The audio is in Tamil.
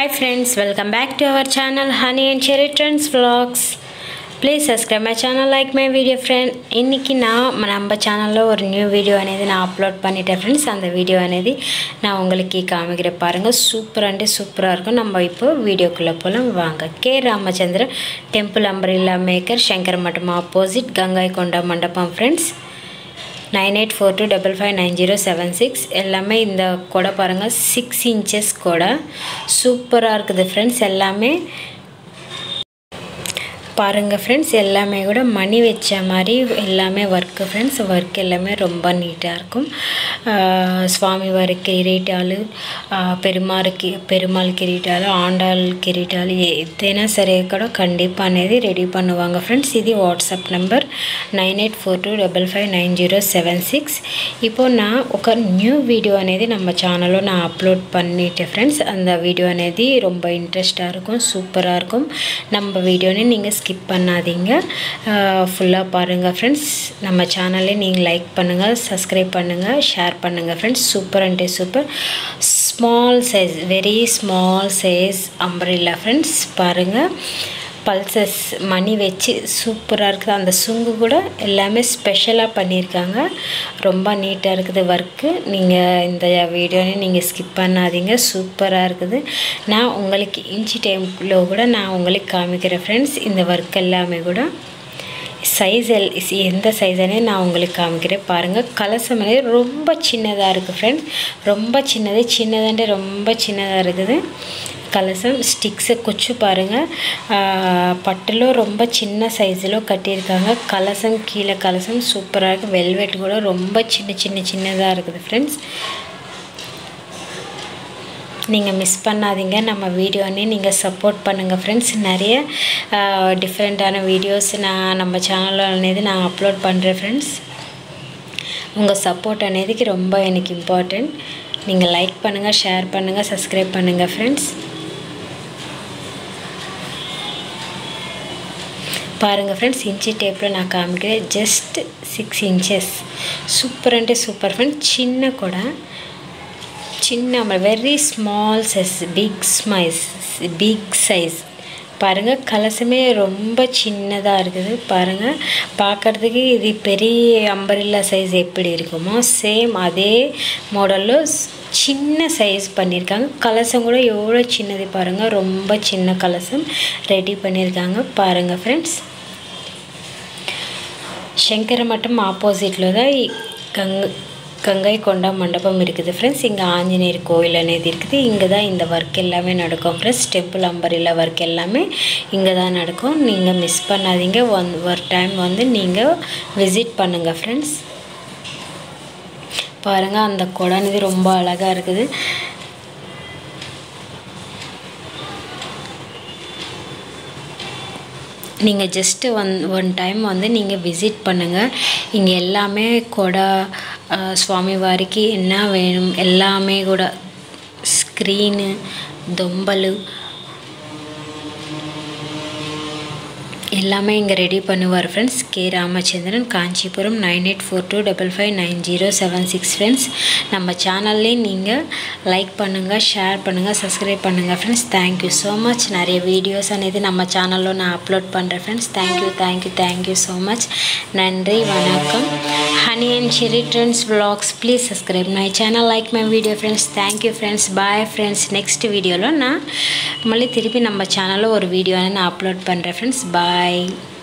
hi friends welcome back to our channel honey and cherry trends vlogs please subscribe my channel like my video friend இன்றைக்கி நான் நம்ம சேனலில் ஒரு நியூ வீடியோ అనేది நான் அப்லோட் பண்ணிட்டேன் ஃப்ரெண்ட்ஸ் அந்த வீடியோ అనేది நான் உங்களுக்கு காமிக்கிறேன் பாருங்கள் சூப்பர் அண்டு சூப்பராக இருக்கும் நம்ம இப்போ வீடியோக்குள்ளே போகலாம் வாங்க K Ramachandran temple umbrella maker Shankar Mattam opposite Gangai Konda Mandapam friends nine eight four two double five nine zero seven six எல்லாமே இந்த கொடை பாருங்கள் சிக்ஸ் இன்ச்சஸ் கொடை சூப்பராக இருக்குது ஃப்ரெண்ட்ஸ் எல்லாமே பாருங்கள் ஃப்ரெண்ட்ஸ் எல்லாமே கூட மணி வச்ச மாதிரி எல்லாமே ஒர்க்கு ஃப்ரெண்ட்ஸ் ஒர்க் எல்லாமே ரொம்ப நீட்டாக இருக்கும் స్వామి వారి కిరీటాలు పెరుమారికి పెరుమాళ్ కిరీటాలు ఆండాల్ కిరీటాలు ఏదైనా సరే కూడా కండిప్ అనేది రెడీ பண்ணுவாங்க ஃப்ரெண்ட்ஸ் இது WhatsApp number nine eight four two double five nine zero seven six இப்போ நான் ఒక நியூ வீடியோ అనేది நம்ம சேனலில் நான் அப்லோட் பண்ணிட்டேன் ஃப்ரெண்ட்ஸ் அந்த வீடியோ అనేది ரொம்ப இன்ட்ரெஸ்டாக இருக்கும் சூப்பராக இருக்கும் நம்ம வீடியோனே நீங்கள் ஸ்கிப் பண்ணாதீங்க ஃபுல்லாக பாருங்கள் ஃப்ரெண்ட்ஸ் நம்ம சேனலே நீங்கள் லைக் பண்ணுங்கள் சப்ஸ்கிரைப் பண்ணுங்கள் ஷேர் பண்ணுங்கள் ஃப்ரெண்ட்ஸ் சூப்பர் அண்டே super small size very small size umbrella friends பாருங்கள் பல்சஸ் மணி வச்சு சூப்பராக இருக்குது அந்த சுங்கு கூட எல்லாமே ஸ்பெஷலாக பண்ணியிருக்காங்க ரொம்ப நீட்டாக இருக்குது ஒர்க்கு நீங்கள் இந்த வீடியோனே நீங்கள் ஸ்கிப் பண்ணாதீங்க சூப்பராக இருக்குது நான் உங்களுக்கு இன்ச்சி டைமில் கூட நான் உங்களுக்கு காமிக்கிறேன் ஃப்ரெண்ட்ஸ் இந்த ஒர்க் எல்லாமே கூட சைஸ் எல் எந்த சைஸனே நான் உங்களுக்கு காமிக்கிறேன் பாருங்கள் கலசம் అనేది ரொம்ப சின்னதாக இருக்குது ஃப்ரெண்ட்ஸ் ரொம்ப சின்னது சின்னதாண்டே ரொம்ப சின்னதாக இருக்குது కలసం స్టిక్స్ కొచ్చు పారుங்க పట్టులో ரொம்ப சின்ன சைஸில் கட்டியிருக்காங்க கலசம் கீழே கலசம் சூப்பராக இருக்குது வெல்வெட் கூட ரொம்ப சின்ன சின்ன சின்னதாக இருக்குது ஃப்ரெண்ட்ஸ் நீங்கள் மிஸ் பண்ணாதீங்க நம்ம வீடியோனே நீங்கள் சப்போர்ட் பண்ணுங்கள் ஃப்ரெண்ட்ஸ் நிறைய டிஃப்ரெண்ட்டான வீடியோஸ் நான் நம்ம சேனலில் అనేది நான் அப்லோட் பண்ணுறேன் ஃப்ரெண்ட்ஸ் உங்கள் சப்போர்ட் అనేదికి ரொம்ப எனக்கு இம்பார்ட்டண்ட் நீங்கள் லைக் பண்ணுங்கள் ஷேர் பண்ணுங்கள் சப்ஸ்கிரைப் பண்ணுங்கள் ஃப்ரெண்ட்ஸ் பாருங்கள் ஃப்ரெண்ட்ஸ் இன்ச்சி டேப்பில் நான் காமிக்கிறேன் ஜஸ்ட் சிக்ஸ் இன்ச்சஸ் சூப்பர் అంటే சூப்பர் ஃப்ரெண்ட்ஸ் சின்ன கூட சின்ன வெரி ஸ்மால் சைஸ் பிக் ஸ்மைஸ் பிக் சைஸ் பாருங்கள் கலசமே ரொம்ப சின்னதாக இருக்குது பாருங்கள் பார்க்குறதுக்கு இது பெரிய அம்பரில்லா சைஸ் எப்படி இருக்குமோ சேம் அதே மாடலில் சின்ன சைஸ் பண்ணியிருக்காங்க கலசம் கூட எவ்வளோ சின்னது பாருங்கள் ரொம்ப சின்ன கலசம் ரெடி பண்ணியிருக்காங்க பாருங்கள் ஃப்ரெண்ட்ஸ் శంకర మఠం ఆపోజిట్లో గంగ கங்கை கொண்டா மண்டபம் இருக்குது ஃப்ரெண்ட்ஸ் இங்கே ஆஞ்சநேயர் கோயில் అనేది இருக்குது இங்கே தான் இந்த ஒர்க் எல்லாமே நடக்கும் ஃப்ரெண்ட்ஸ் டெம்பிள் அம்பரில்லா ஒர்க் எல்லாமே இங்கே தான் நடக்கும் நீங்கள் மிஸ் பண்ணாதீங்க ஒன் ஒரு டைம் வந்து நீங்கள் விசிட் பண்ணுங்கள் ஃப்ரெண்ட்ஸ் பாருங்கள் அந்த குடம் అనేది ரொம்ப அழகாக இருக்குது நீங்கள் ஜஸ்ட்டு ஒன் ஒன் டைம் வந்து நீங்கள் விசிட் பண்ணுங்கள் இங்கே எல்லாமே கொடை சுவாமி வாரிக்கு என்ன வேணும் எல்லாமே கூட ஸ்க்ரீனு தொம்பல் எல்லாமே இங்கே ரெடி பண்ணுவார் friends K Ramachandran Kanchipuram nine eight four two double five nine zero seven six friends நம்ம சேனல்லே நீங்கள் லைக் பண்ணுங்கள் ஷேர் பண்ணுங்கள் சப்ஸ்கிரைப் பண்ணுங்கள் ஃப்ரெண்ட்ஸ் தேங்க்யூ ஸோ மச் நிறைய வீடியோஸ் అనేది நம்ம சேனலில் நான் அப்லோட் பண்ணுறேன் friends thank you thank you thank you so much நன்றி வணக்கம் honey and cherry trends vlogs please subscribe my channel like my video friends thank you friends bye friends next வீடியோவில் நான் மళ్ళీ திருப்பி நம்ம சேனலில் ஒரு வீடியோவை நான் அப்லோட் பண்ணுறேன் ஃப்ரெண்ட்ஸ் பாய்